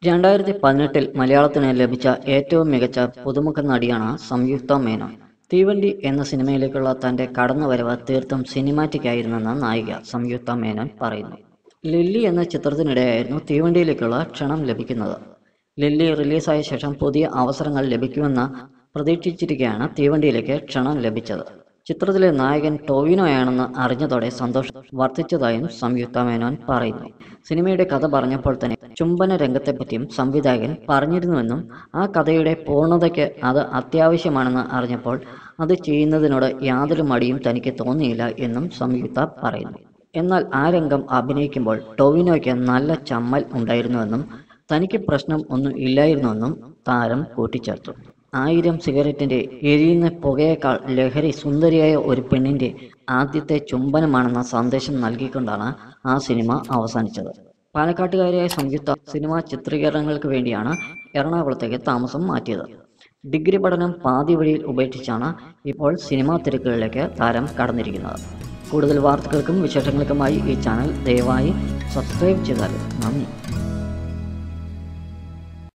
രണ്ടായിരത്തി പതിനെട്ടിൽ മലയാളത്തിന് ലഭിച്ച ഏറ്റവും മികച്ച പുതുമുഖ നടിയാണ് സംയുക്ത മേനോൻ തീവണ്ടി എന്ന സിനിമയിലേക്കുള്ള തന്റെ കടന്നുവരവ് തീർത്തും സിനിമാറ്റിക് ആയിരുന്നെന്ന് നായിക സംയുക്ത മേനോൻ പറയുന്നു ലില്ലി എന്ന ചിത്രത്തിനിടെയായിരുന്നു തീവണ്ടിയിലേക്കുള്ള ക്ഷണം ലഭിക്കുന്നത് ലില്ലി റിലീസായ ശേഷം പുതിയ അവസരങ്ങൾ ലഭിക്കുമെന്ന് പ്രതീക്ഷിച്ചിരിക്കെയാണ് തീവണ്ടിയിലേക്ക് ക്ഷണം ലഭിച്ചത് ചിത്രത്തിലെ നായകൻ ടോവിനോയാണെന്ന് അറിഞ്ഞതോടെ സന്തോഷം വർദ്ധിച്ചതായും സംയുക്ത മേനോൻ പറയുന്നു സിനിമയുടെ കഥ പറഞ്ഞപ്പോൾ തന്നെ ചുംബന രംഗത്തെപ്പറ്റിയും സംവിധായകൻ പറഞ്ഞിരുന്നുവെന്നും ആ കഥയുടെ പൂർണ്ണതയ്ക്ക് അത് അത്യാവശ്യമാണെന്ന് അറിഞ്ഞപ്പോൾ അത് ചെയ്യുന്നതിനോട് യാതൊരു മടിയും തനിക്ക് തോന്നിയില്ല എന്നും സംയുക്ത പറയുന്നു എന്നാൽ ആ രംഗം അഭിനയിക്കുമ്പോൾ ടൊവിനോയ്ക്ക് നല്ല ചമ്മൽ ഉണ്ടായിരുന്നുവെന്നും തനിക്ക് പ്രശ്നം ഒന്നും ഇല്ലായിരുന്നുവെന്നും താരം കൂട്ടിച്ചേർത്തു ആയിരം സിഗരറ്റിന്റെ എരിയുന്ന പുകയേക്കാൾ ലഹരി സുന്ദരിയായ ഒരു പെണ്ണിന്റെ ആദ്യത്തെ ചുംബനമാണെന്ന സന്ദേശം നൽകിക്കൊണ്ടാണ് ആ സിനിമ അവസാനിച്ചത് പാലക്കാട്ടുകാരിയായ സംയുക്ത സിനിമാ ചിത്രീകരണങ്ങൾക്ക് വേണ്ടിയാണ് എറണാകുളത്തേക്ക് താമസം മാറ്റിയത് ഡിഗ്രി പഠനം പാതി വഴിയിൽ ഉപേക്ഷിച്ചാണ് ഇപ്പോൾ സിനിമാ തിരക്കുകളിലേക്ക് താരം കടന്നിരിക്കുന്നത് കൂടുതൽ വാർത്തകൾക്കും വിശേഷങ്ങൾക്കുമായി ഈ ചാനൽ ദയവായി സബ്സ്ക്രൈബ് ചെയ്താൽ നന്ദി